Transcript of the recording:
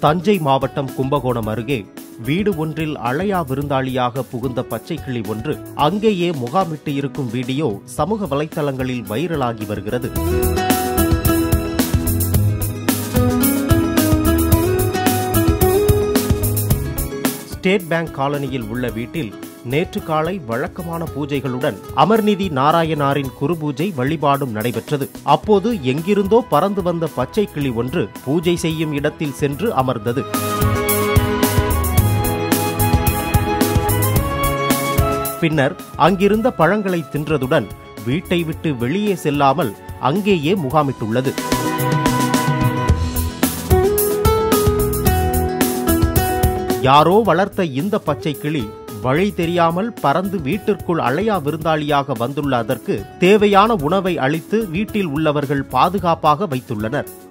தஞ்சை மாவட்டம் கும்பகோணம் அருகே வீடு ஒன்றில் அழையா விருந்தாளியாக புகுந்த பச்சை கிளி ஒன்று அங்கேயே முகாமிட்டு இருக்கும் வீடியோ சமூக வலைத்தளங்களில் வைரலாகி வருகிறது ஸ்டேட் பேங்க் காலனியில் உள்ள வீட்டில் நேற்று காலை வழக்கமான பூஜைகளுடன் அமர்நிதி நாராயணாரின் குருபூஜை வழிபாடும் நடைபெற்றது அப்போது எங்கிருந்தோ பறந்து வந்த பச்சை கிளி ஒன்று பூஜை செய்யும் இடத்தில் சென்று அமர்ந்தது பின்னர் அங்கிருந்த பழங்களை தின்றதுடன் வீட்டை விட்டு வெளியே செல்லாமல் அங்கேயே முகாமிட்டுள்ளது யாரோ வளர்த்த இந்த பச்சை கிளி வழி தெரியாமல் பறந்து வீட்டிற்குள் அழையா விருந்தாளியாக வந்துள்ள அதற்கு தேவையான உணவை அளித்து வீட்டில் உள்ளவர்கள் பாதுகாப்பாக வைத்துள்ளனர்